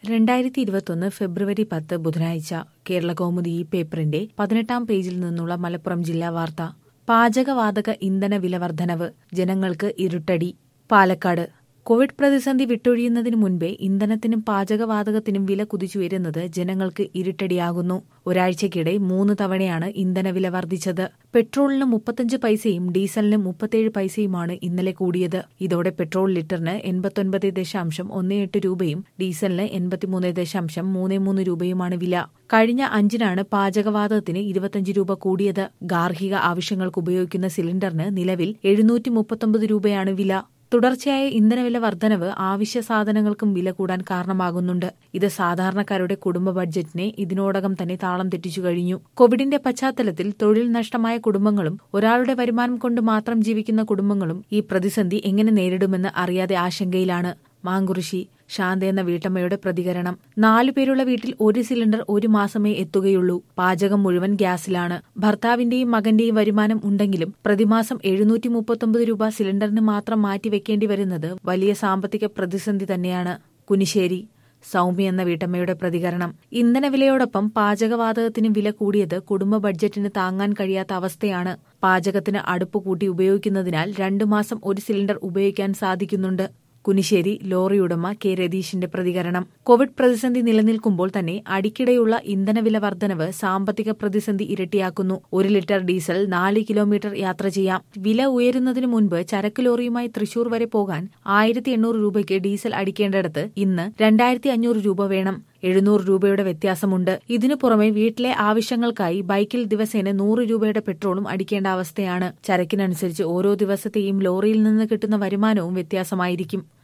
രണ്ടായിരത്തി ഇരുപത്തൊന്ന് ഫെബ്രുവരി പത്ത് ബുധനാഴ്ച കേരള കൗമുദി ഈ പേപ്പറിന്റെ പതിനെട്ടാം പേജിൽ നിന്നുള്ള മലപ്പുറം ജില്ലാ വാർത്ത പാചകവാതക ഇന്ധന വില വർധനവ് ജനങ്ങൾക്ക് ഇരുട്ടടി പാലക്കാട് കോവിഡ് പ്രതിസന്ധി വിട്ടൊഴിയുന്നതിന് മുൻപേ ഇന്ധനത്തിനും പാചകവാതകത്തിനും വില കുതിച്ചുയരുന്നത് ജനങ്ങൾക്ക് ഇരുട്ടടിയാകുന്നു ഒരാഴ്ചക്കിടെ മൂന്ന് തവണയാണ് ഇന്ധനവില വർദ്ധിച്ചത് പെട്രോളിന് മുപ്പത്തഞ്ച് പൈസയും ഡീസലിന് മുപ്പത്തേഴ് പൈസയുമാണ് ഇന്നലെ കൂടിയത് ഇതോടെ പെട്രോൾ ലിറ്ററിന് എൺപത്തൊൻപത് ദശാംശം ഒന്ന് എട്ട് രൂപയും ഡീസലിന് എൺപത്തിമൂന്ന് ദശാംശം മൂന്ന് മൂന്ന് രൂപയുമാണ് വില കഴിഞ്ഞ അഞ്ചിനാണ് പാചകവാതകത്തിന് ഇരുപത്തഞ്ച് രൂപ കൂടിയത് ഗാർഹിക ആവശ്യങ്ങൾക്ക് ഉപയോഗിക്കുന്ന സിലിണ്ടറിന് നിലവിൽ എഴുന്നൂറ്റി മുപ്പത്തൊമ്പത് രൂപയാണ് വില തുടർച്ചയായ ഇന്ധനവില വർധനവ് ആവശ്യ സാധനങ്ങൾക്കും വില കൂടാൻ കാരണമാകുന്നുണ്ട് ഇത് സാധാരണക്കാരുടെ കുടുംബ ബഡ്ജറ്റിനെ ഇതിനോടകം തന്നെ താളം തെറ്റിച്ചു കഴിഞ്ഞു കോവിഡിന്റെ പശ്ചാത്തലത്തിൽ തൊഴിൽ നഷ്ടമായ കുടുംബങ്ങളും ഒരാളുടെ വരുമാനം കൊണ്ട് മാത്രം ജീവിക്കുന്ന കുടുംബങ്ങളും ഈ പ്രതിസന്ധി എങ്ങനെ നേരിടുമെന്ന് അറിയാതെ ആശങ്കയിലാണ് മാങ്കുറിശി ശാന്ത എന്ന വീട്ടമ്മയുടെ പ്രതികരണം നാലു പേരുള്ള വീട്ടിൽ ഒരു സിലിണ്ടർ ഒരു മാസമേ എത്തുകയുള്ളൂ പാചകം മുഴുവൻ ഗ്യാസിലാണ് ഭർത്താവിന്റെയും മകന്റെയും വരുമാനം ഉണ്ടെങ്കിലും പ്രതിമാസം എഴുന്നൂറ്റി മുപ്പത്തൊമ്പത് രൂപ സിലിണ്ടറിന് മാത്രം മാറ്റിവെക്കേണ്ടി വരുന്നത് വലിയ സാമ്പത്തിക പ്രതിസന്ധി തന്നെയാണ് കുനിശ്ശേരി സൗമ്യ എന്ന വീട്ടമ്മയുടെ പ്രതികരണം ഇന്ധനവിലയോടൊപ്പം പാചകവാതകത്തിന് വില കൂടിയത് കുടുംബ ബഡ്ജറ്റിന് താങ്ങാൻ കഴിയാത്ത അവസ്ഥയാണ് പാചകത്തിന് അടുപ്പ് കൂട്ടി ഉപയോഗിക്കുന്നതിനാൽ രണ്ടു മാസം ഒരു സിലിണ്ടർ ഉപയോഗിക്കാൻ സാധിക്കുന്നുണ്ട് കുനിശ്ശേരി ലോറി ഉടമ കെ രതീഷിന്റെ പ്രതികരണം കോവിഡ് പ്രതിസന്ധി നിലനിൽക്കുമ്പോൾ തന്നെ അടിക്കിടെയുള്ള ഇന്ധനവില വർധനവ് സാമ്പത്തിക പ്രതിസന്ധി ഇരട്ടിയാക്കുന്നു ഒരു ലിറ്റർ ഡീസൽ നാല് കിലോമീറ്റർ യാത്ര ചെയ്യാം വില ഉയരുന്നതിന് മുൻപ് ചരക്ക് ലോറിയുമായി തൃശൂർ വരെ പോകാൻ ആയിരത്തി എണ്ണൂറ് രൂപയ്ക്ക് ഡീസൽ അടിക്കേണ്ടിടത്ത് ഇന്ന് രണ്ടായിരത്തി അഞ്ഞൂറ് രൂപ വേണം എഴുന്നൂറ് രൂപയുടെ വ്യത്യാസമുണ്ട് ഇതിനു പുറമെ വീട്ടിലെ ആവശ്യങ്ങൾക്കായി ബൈക്കിൽ ദിവസേന നൂറ് രൂപയുടെ പെട്രോളും അടിക്കേണ്ട അവസ്ഥയാണ് ചരക്കിനനുസരിച്ച് ഓരോ ദിവസത്തെയും ലോറിയിൽ നിന്ന് കിട്ടുന്ന വരുമാനവും വ്യത്യാസമായിരിക്കും